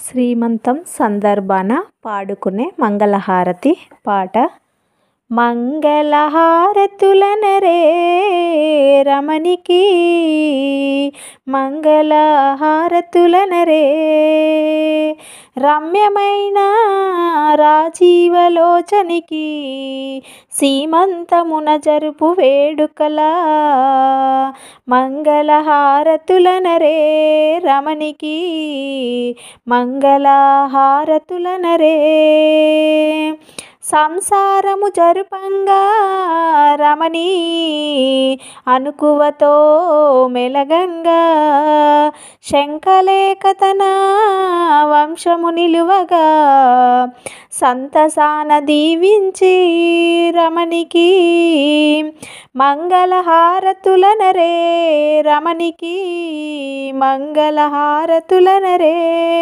శ్రీమంతం సందర్భాన పాడుకునే మంగళహారతి పాట మంగళహారతులనరే రమణికి మంగళహారతులనరే రమ్యమైన రాజీవలోచనికి సీమంతమున జరుపు వేడుకల మంగళహారతులనరే రమణికి మంగళహారతులనరే సంసారము జరుపంగా రమణి అనుకువతో మెలగంగా శంఖలేఖ తన వంశము నిలువగా సంతసాన దీవించి రమణికి మంగళహారతులనరే రమణికి మంగళహారతులనరే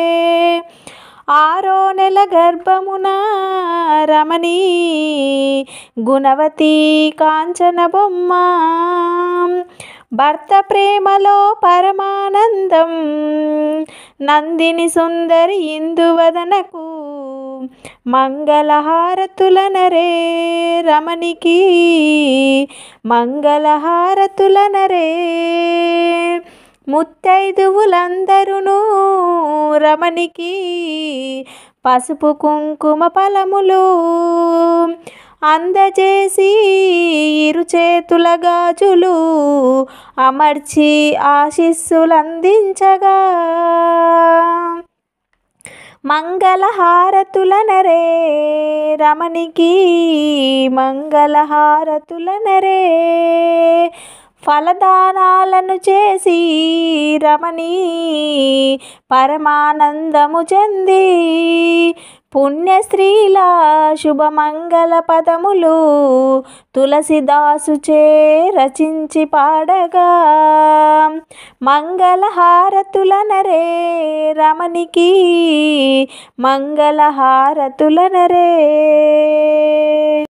ఆరో నెల గర్భమున రమణి గుణవతి కాంచన బొమ్మ భర్త ప్రేమలో పరమానందం నందిని సుందరి ఇందువదనకు మంగళహారతులనరే రమణికి మంగళహారతులనరే ముత్తైదువులందరును రమణికి పసుపు కుంకుమ ఫలములు అందజేసి ఇరు చేతుల గాజులు అమర్చి ఆశీస్సులందించగా మంగళహారతులనరే రమణికి మంగళహారతులనరే ఫలదానాలను చేసి రమణి పరమానందము చెంది పుణ్యస్త్రీల శుభమంగళ పదములు తులసిదాసు చే రచించి పాడగా మంగళహారతులనరే రమణికి మంగళహారతులనరే